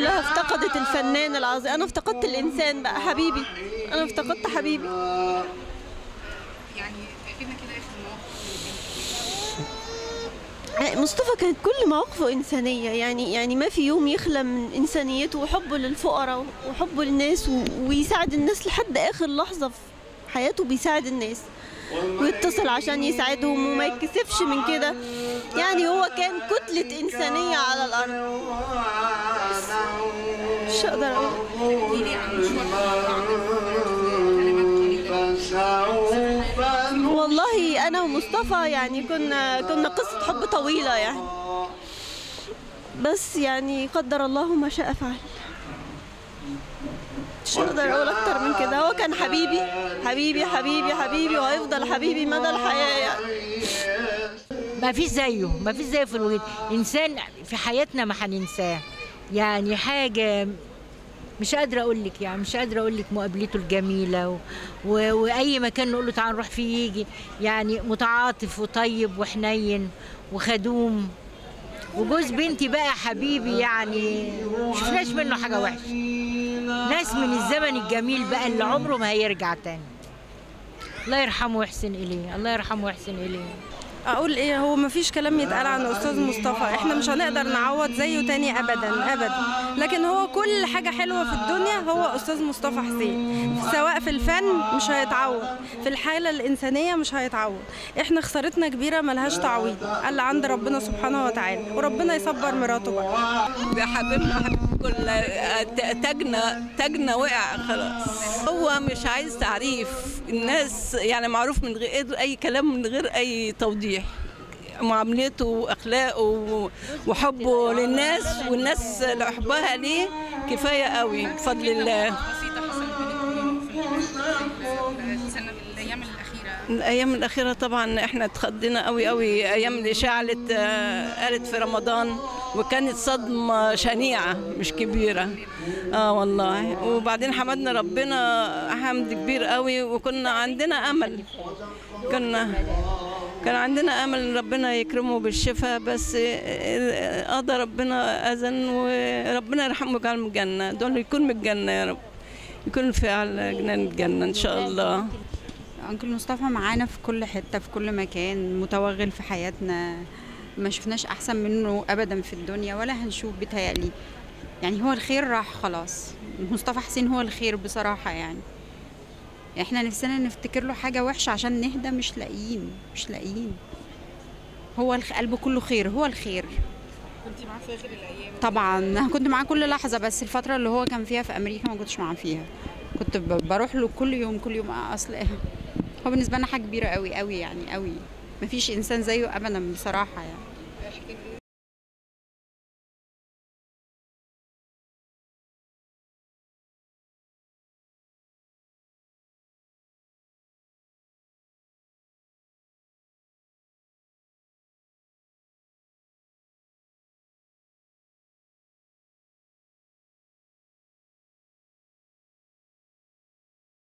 كلها افتقدت الفنان العظيم انا افتقدت الانسان بقى حبيبي انا افتقدت حبيبي يعني احكي لنا كده اخر موقف مصطفى كانت كل مواقفه إنسانية يعني يعني ما في يوم يخلى من إنسانيته وحبه للفقراء وحبه للناس و- ويساعد الناس لحد آخر لحظة في حياته بيساعد الناس ويتصل عشان يساعدهم وما يتكسفش من كده يعني هو كان كتلة إنسانية على الأرض مش هقدر أقول احكي لي عن مشوار كلمات والله أنا ومصطفى يعني كنا كنا قصة حب طويلة يعني بس يعني قدر الله ما شاء فعل مش هقدر اقول اكتر من كده هو كان حبيبي حبيبي حبيبي حبيبي وهيفضل حبيبي مدى الحياه يعني ما فيش زيه ما فيش زيه في الوجود انسان في حياتنا ما هننساه يعني حاجه مش قادره اقول لك يعني مش قادره اقول لك مقابلته الجميله و... و... واي مكان نقول له تعال نروح فيه يجي يعني متعاطف وطيب وحنين وخدوم وجوز بنتي بقى حبيبي يعني شفناش منه حاجه وحشه ناس من الزمن الجميل بقى اللي عمره ما هيرجع تاني الله يرحمه ويحسن اليه الله يرحمه ويحسن اليه اقول ايه هو مفيش كلام يتقال عن استاذ مصطفى احنا مش هنقدر نعوض زيه تاني ابدا ابدا لكن هو كل حاجه حلوه في الدنيا هو استاذ مصطفى حسين سواء في الفن مش هيتعوض في الحاله الانسانيه مش هيتعوض احنا خسارتنا كبيره ملهاش تعويض اللي عند ربنا سبحانه وتعالى وربنا يصبر مراته بقى ده حبيبنا حبيب كل تاجنا تاجنا وقع خلاص هو مش عايز تعريف الناس يعني معروف من غير اي كلام من غير اي توضيح معاملته واخلاقه و- وحبه للناس والناس اللي حبها ليه كفايه قوي بفضل الله بسيطه حصلت بينكم في السنه الايام الاخيره الايام الاخيره طبعا احنا اتخضينا قوي قوي ايام الاشاعه اللي ات- قالت في رمضان وكانت صدمه شنيعه مش كبيره اه والله وبعدين حمدنا ربنا حمد كبير قوي وكنا عندنا امل كنا كان عندنا امل ان ربنا يكرمه بالشفاء بس آه، قضى ربنا اذن وربنا يرحمه ويجعله من الجنه دول يكون من الجنه يا رب يكون في على جنان الجنه ان شاء الله انكل مصطفى معانا في كل حته في كل مكان متوغل في حياتنا ما شفناش احسن منه ابدا في الدنيا ولا هنشوف بيتهيألي يعني هو الخير راح خلاص مصطفى حسين هو الخير بصراحه يعني احنا نفسنا نفتكر له حاجه وحشه عشان نهدى مش لاقيين مش لاقيين هو الخ- قلبه كله خير هو الخير كنت معاه في اخر الايام طبعا انا كنت معاه كل لحظه بس الفتره اللي هو كان فيها في امريكا ما كنتش معاه فيها كنت ب- بروح له كل يوم كل يوم اصل هو بالنسبه لنا حاجه كبيره قوي قوي يعني قوي مفيش انسان زيه ابدا بصراحه يعني